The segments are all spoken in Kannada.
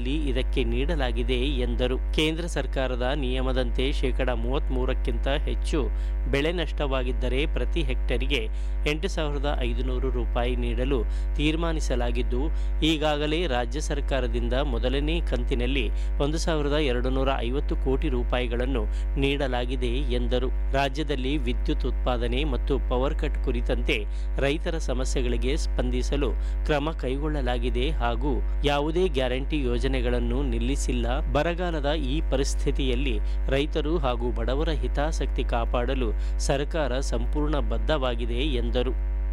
ರಾಜ್ಯದಲ್ಲಿ ಇದಕ್ಕೆ ನೀಡಲಾಗಿದೆ ಎಂದರು ಕೇಂದ್ರ ಸರ್ಕಾರದ ನಿಯಮದಂತೆ ಶೇಕಡ ಮೂವತ್ತ್ಮೂರಕ್ಕಿಂತ ಹೆಚ್ಚು ಬೆಳೆ ನಷ್ಟವಾಗಿದ್ದರೆ ಪ್ರತಿ ಹೆಕ್ಟರಿಗೆ ಎಂಟು ಸಾವಿರದ ಐದುನೂರು ರೂಪಾಯಿ ನೀಡಲು ತೀರ್ಮಾನಿಸಲಾಗಿದ್ದು ಈಗಾಗಲೇ ರಾಜ್ಯ ಸರ್ಕಾರದಿಂದ ಮೊದಲನೇ ಕಂತಿನಲ್ಲಿ ಒಂದು ಸಾವಿರದ ಎರಡು ನೂರ ಐವತ್ತು ಕೋಟಿ ರೂಪಾಯಿಗಳನ್ನು ನೀಡಲಾಗಿದೆ ಎಂದರು ರಾಜ್ಯದಲ್ಲಿ ವಿದ್ಯುತ್ ಉತ್ಪಾದನೆ ಮತ್ತು ಪವರ್ ಕಟ್ ಕುರಿತಂತೆ ರೈತರ ಸಮಸ್ಯೆಗಳಿಗೆ ಸ್ಪಂದಿಸಲು ಕ್ರಮ ಕೈಗೊಳ್ಳಲಾಗಿದೆ ಹಾಗೂ ಯಾವುದೇ ಗ್ಯಾರಂಟಿ ಯೋಜನೆಗಳನ್ನು ನಿಲ್ಲಿಸಿಲ್ಲ ಬರಗಾಲದ ಈ ಪರಿಸ್ಥಿತಿಯಲ್ಲಿ ರೈತರು ಹಾಗೂ ಬಡವರ ಹಿತಾಸಕ್ತಿ ಕಾಪಾಡಲು ಸರ್ಕಾರ ಸಂಪೂರ್ಣ ಬದ್ಧವಾಗಿದೆ ಎಂದರು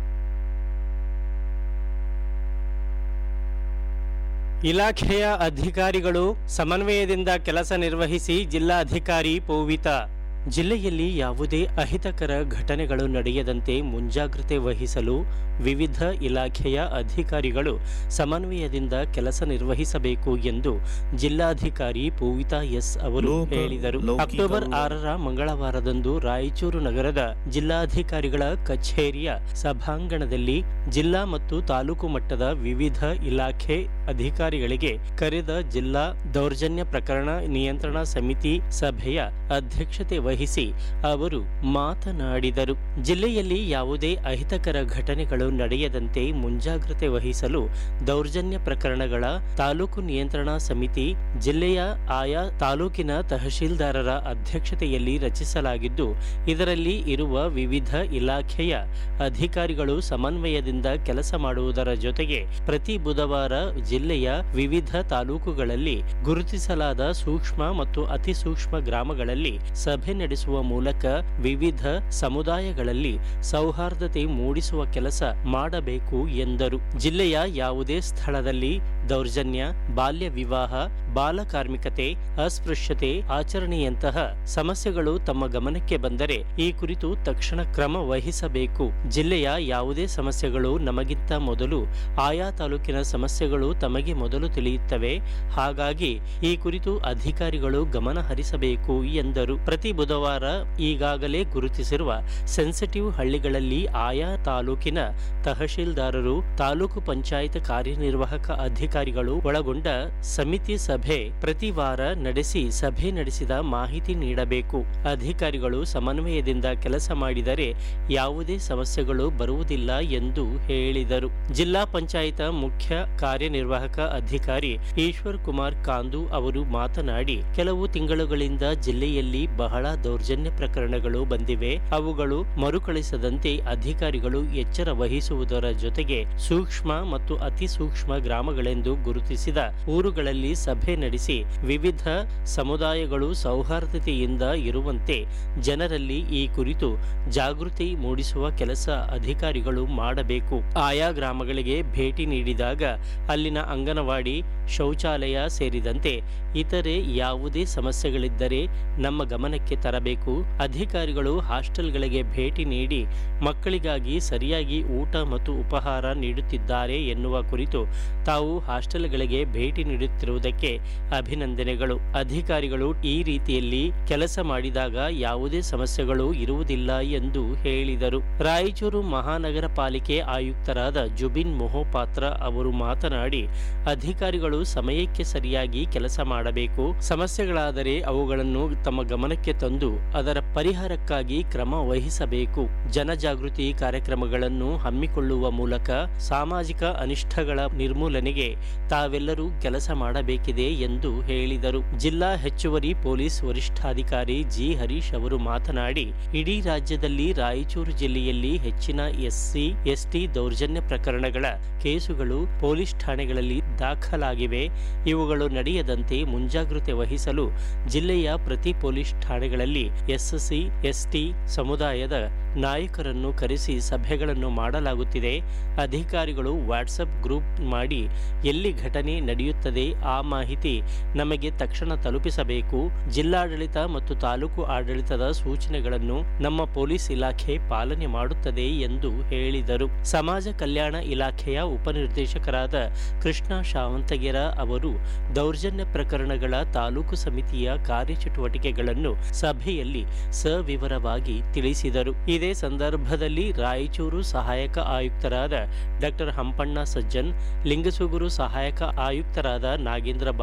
ಇಲಾಖೆಯ ಅಧಿಕಾರಿಗಳು ಸಮನ್ವಯದಿಂದ ಕೆಲಸ ನಿರ್ವಹಿಸಿ ಜಿಲ್ಲಾಧಿಕಾರಿ ಪೂವಿತ ಜಿಲ್ಲೆಯಲ್ಲಿ ಯಾವುದೇ ಅಹಿತಕರ ಘಟನೆಗಳು ನಡೆಯದಂತೆ ಮುಂಜಾಗ್ರತೆ ವಹಿಸಲು ವಿವಿಧ ಇಲಾಖೆಯ ಅಧಿಕಾರಿಗಳು ಸಮನ್ವಯದಿಂದ ಕೆಲಸ ನಿರ್ವಹಿಸಬೇಕು ಎಂದು ಜಿಲ್ಲಾಧಿಕಾರಿ ಪೂವಿತಾ ಎಸ್ ಅವರು ಲೋಕ- ಹೇಳಿದರು ಲೌಕಿಕ ಅಕ್ಟೋಬರ್ ಉಳ್ಳ- ಆರರ ಮಂಗಳವಾರದಂದು ರಾಯಚೂರು ನಗರದ ಜಿಲ್ಲಾಧಿಕಾರಿಗಳ ಕಚೇರಿಯ ಸಭಾಂಗಣದಲ್ಲಿ ಜಿಲ್ಲಾ ಮತ್ತು ತಾಲೂಕು ಮಟ್ಟದ ವಿವಿಧ ಇಲಾಖೆ ಅಧಿಕಾರಿಗಳಿಗೆ ಕರೆದ ಜಿಲ್ಲಾ ದೌರ್ಜನ್ಯ ಪ್ರಕರಣ ನಿಯಂತ್ರಣ ಸಮಿತಿ ಸಭೆಯ ಅಧ್ಯಕ್ಷತೆ ವಹಿಸಿ ಅವರು ಮಾತನಾಡಿದರು ಜಿಲ್ಲೆಯಲ್ಲಿ ಯಾವುದೇ ಅಹಿತಕರ ಘಟನೆಗಳು ನಡೆಯದಂತೆ ಮುಂಜಾಗ್ರತೆ ವಹಿಸಲು ದೌರ್ಜನ್ಯ ಪ್ರಕರಣಗಳ ತಾಲೂಕು ನಿಯಂತ್ರಣಾ ಸಮಿತಿ ಜಿಲ್ಲೆಯ ಆಯಾ ತಾಲೂಕಿನ ತಹಶೀಲ್ದಾರರ ಅಧ್ಯಕ್ಷತೆಯಲ್ಲಿ ರಚಿಸಲಾಗಿದ್ದು ಇದರಲ್ಲಿ ಇರುವ ವಿವಿಧ ಇಲಾಖೆಯ ಅಧಿಕಾರಿಗಳು ಸಮನ್ವಯದಿಂದ ಕೆಲಸ ಮಾಡುವುದರ ಜೊತೆಗೆ ಪ್ರತಿ ಬುಧವಾರ ಜಿಲ್ಲೆಯ ವಿವಿಧ ತಾಲೂಕುಗಳಲ್ಲಿ ಗುರುತಿಸಲಾದ ಸೂಕ್ಷ್ಮ ಮತ್ತು ಅತಿ ಸೂಕ್ಷ್ಮ ಗ್ರಾಮಗಳಲ್ಲಿ ಸಭೆ ನಡೆಸುವ ಮೂಲಕ ವಿವಿಧ ಸಮುದಾಯಗಳಲ್ಲಿ ಸೌಹಾರ್ದತೆ ಮೂಡಿಸುವ ಕೆಲಸ ಮಾಡಬೇಕು ಎಂದರು ಜಿಲ್ಲೆಯ ಯಾವುದೇ ಸ್ಥಳದಲ್ಲಿ ದೌರ್ಜನ್ಯ ಬಾಲ್ಯ ವಿವಾಹ ಬಾಲ ಕಾರ್ಮಿಕತೆ ಅಸ್ಪೃಶ್ಯತೆ ಆಚರಣೆಯಂತಹ ಸಮಸ್ಯೆಗಳು ತಮ್ಮ ಗಮನಕ್ಕೆ ಬಂದರೆ ಈ ಕುರಿತು ತಕ್ಷಣ ಕ್ರಮ ವಹಿಸಬೇಕು ಜಿಲ್ಲೆಯ ಯಾವುದೇ ಸಮಸ್ಯೆಗಳು ನಮಗಿಂತ ಮೊದಲು ಆಯಾ ತಾಲೂಕಿನ ಸಮಸ್ಯೆಗಳು ತಮಗೆ ಮೊದಲು ತಿಳಿಯುತ್ತವೆ ಹಾಗಾಗಿ ಈ ಕುರಿತು ಅಧಿಕಾರಿಗಳು ಗಮನ ಹರಿಸಬೇಕು ಎಂದರು ಪ್ರತಿ ಬುಧವಾರ ಈಗಾಗಲೇ ಗುರುತಿಸಿರುವ ಸೆನ್ಸಿಟಿವ್ ಹಳ್ಳಿಗಳಲ್ಲಿ ಆಯಾ ತಾಲೂಕಿನ ತಹಶೀಲ್ದಾರರು ತಾಲೂಕು ಪಂಚಾಯತ್ ಕಾರ್ಯನಿರ್ವಾಹಕ ಅಧಿಕಾರಿಗಳು ಒಳಗೊಂಡ ಸಮಿತಿ ಸಭೆ ಪ್ರತಿ ವಾರ ನಡೆಸಿ ಸಭೆ ನಡೆಸಿದ ಮಾಹಿತಿ ನೀಡಬೇಕು ಅಧಿಕಾರಿಗಳು ಸಮನ್ವಯದಿಂದ ಕೆಲಸ ಮಾಡಿದರೆ ಯಾವುದೇ ಸಮಸ್ಯೆಗಳು ಬರುವುದಿಲ್ಲ ಎಂದು ಹೇಳಿದರು ಜಿಲ್ಲಾ ಪಂಚಾಯತ ಮುಖ್ಯ ಕಾರ್ಯನಿರ್ವಾಹಕ ಅಧಿಕಾರಿ ಈಶ್ವರ್ ಕುಮಾರ್ ಕಾಂದು ಅವರು ಮಾತನಾಡಿ ಕೆಲವು ತಿಂಗಳುಗಳಿಂದ ಜಿಲ್ಲೆಯಲ್ಲಿ ಬಹಳ ದೌರ್ಜನ್ಯ ಪ್ರಕರಣಗಳು ಬಂದಿವೆ ಅವುಗಳು ಮರುಕಳಿಸದಂತೆ ಅಧಿಕಾರಿಗಳು ಎಚ್ಚರ ವಹಿಸುವುದರ ಜೊತೆಗೆ ಸೂಕ್ಷ್ಮ ಮತ್ತು ಅತಿ ಸೂಕ್ಷ್ಮ ಗ್ರಾಮಗಳೆಂದು ಗುರುತಿಸಿದ ಊರುಗಳಲ್ಲಿ ಸಭೆ ನಡೆಸಿ ವಿವಿಧ ಸಮುದಾಯಗಳು ಸೌಹಾರ್ದತೆಯಿಂದ ಇರುವಂತೆ ಜನರಲ್ಲಿ ಈ ಕುರಿತು ಜಾಗೃತಿ ಮೂಡಿಸುವ ಕೆಲಸ ಅಧಿಕಾರಿಗಳು ಮಾಡಬೇಕು ಆಯಾ ಗ್ರಾಮಗಳಿಗೆ ಭೇಟಿ ನೀಡಿದಾಗ ಅಲ್ಲಿನ ಅಂಗನವಾಡಿ ಶೌಚಾಲಯ ಸೇರಿದಂತೆ ಇತರೆ ಯಾವುದೇ ಸಮಸ್ಯೆಗಳಿದ್ದರೆ ನಮ್ಮ ಗಮನಕ್ಕೆ ತರಬೇಕು ಅಧಿಕಾರಿಗಳು ಹಾಸ್ಟೆಲ್ಗಳಿಗೆ ಭೇಟಿ ನೀಡಿ ಮಕ್ಕಳಿಗಾಗಿ ಸರಿಯಾಗಿ ಊಟ ಮತ್ತು ಉಪಹಾರ ನೀಡುತ್ತಿದ್ದಾರೆ ಎನ್ನುವ ಕುರಿತು ತಾವು ಹಾಸ್ಟೆಲ್ಗಳಿಗೆ ಭೇಟಿ ನೀಡುತ್ತಿರುವುದಕ್ಕೆ ಅಭಿನಂದನೆಗಳು ಅಧಿಕಾರಿಗಳು ಈ ರೀತಿಯಲ್ಲಿ ಕೆಲಸ ಮಾಡಿದಾಗ ಯಾವುದೇ ಸಮಸ್ಯೆಗಳು ಇರುವುದಿಲ್ಲ ಎಂದು ಹೇಳಿದರು ರಾಯಚೂರು ಮಹಾನಗರ ಪಾಲಿಕೆ ಆಯುಕ್ತರಾದ ಜುಬಿನ್ ಮೊಹೋಪಾತ್ರ ಅವರು ಮಾತನಾಡಿ ಅಧಿಕಾರಿಗಳು ಸಮಯಕ್ಕೆ ಸರಿಯಾಗಿ ಕೆಲಸ ಮಾಡಬೇಕು ಸಮಸ್ಯೆಗಳಾದರೆ ಅವುಗಳನ್ನು ತಮ್ಮ ಗಮನಕ್ಕೆ ತಂದು ಅದರ ಪರಿಹಾರಕ್ಕಾಗಿ ಕ್ರಮ ವಹಿಸಬೇಕು ಜನಜಾಗೃತಿ ಕಾರ್ಯಕ್ರಮಗಳನ್ನು ಹಮ್ಮಿಕೊಳ್ಳುವ ಮೂಲಕ ಸಾಮಾಜಿಕ ಅನಿಷ್ಟಗಳ ನಿರ್ಮೂಲನೆಗೆ ತಾವೆಲ್ಲರೂ ಕೆಲಸ ಮಾಡಬೇಕಿದೆ ಎಂದು ಹೇಳಿದರು ಜಿಲ್ಲಾ ಹೆಚ್ಚುವರಿ ಪೊಲೀಸ್ ವರಿಷ್ಠಾಧಿಕಾರಿ ಜಿ ಹರೀಶ್ ಅವರು ಮಾತನಾಡಿ ಇಡೀ ರಾಜ್ಯದಲ್ಲಿ ರಾಯಚೂರು ಜಿಲ್ಲೆಯಲ್ಲಿ ಹೆಚ್ಚಿನ ಎಸ್ಸಿ ಎಸ್ಟಿ ದೌರ್ಜನ್ಯ ಪ್ರಕರಣಗಳ ಕೇಸುಗಳು ಪೊಲೀಸ್ ಠಾಣೆಗಳಲ್ಲಿ ದಾಖಲಾಗಿವೆ ಇವುಗಳು ನಡೆಯದಂತೆ ಮುಂಜಾಗ್ರತೆ ವಹಿಸಲು ಜಿಲ್ಲೆಯ ಪ್ರತಿ ಪೊಲೀಸ್ ಠಾಣೆಗಳಲ್ಲಿ ಎಸ್ಎಸ್ಸಿ ಎಸ್ಟಿ ಸಮುದಾಯದ ನಾಯಕರನ್ನು ಕರೆಸಿ ಸಭೆಗಳನ್ನು ಮಾಡಲಾಗುತ್ತಿದೆ ಅಧಿಕಾರಿಗಳು ವಾಟ್ಸಪ್ ಗ್ರೂಪ್ ಮಾಡಿ ಎಲ್ಲಿ ಘಟನೆ ನಡೆಯುತ್ತದೆ ಆ ಮಾಹಿತಿ ನಮಗೆ ತಕ್ಷಣ ತಲುಪಿಸಬೇಕು ಜಿಲ್ಲಾಡಳಿತ ಮತ್ತು ತಾಲೂಕು ಆಡಳಿತದ ಸೂಚನೆಗಳನ್ನು ನಮ್ಮ ಪೊಲೀಸ್ ಇಲಾಖೆ ಪಾಲನೆ ಮಾಡುತ್ತದೆ ಎಂದು ಹೇಳಿದರು ಸಮಾಜ ಕಲ್ಯಾಣ ಇಲಾಖೆಯ ಉಪನಿರ್ದೇಶಕರಾದ ಕೃಷ್ಣ ಶಾವಂತಗೆರ ಅವರು ದೌರ್ಜನ್ಯ ಪ್ರಕರಣಗಳ ತಾಲೂಕು ಸಮಿತಿಯ ಕಾರ್ಯಚಟುವಟಿಕೆಗಳನ್ನು ಸಭೆಯಲ್ಲಿ ಸವಿವರವಾಗಿ ತಿಳಿಸಿದರು ಇದೇ ಸಂದರ್ಭದಲ್ಲಿ ರಾಯಚೂರು ಸಹಾಯಕ ಆಯುಕ್ತರಾದ ಡಾಕ್ಟರ್ ಹಂಪಣ್ಣ ಸಜ್ಜನ್ ಲಿಂಗಸುಗೂರು ಸಹಾಯಕ ಆಯುಕ್ತರಾದ ನಾಗೇಂದ್ರ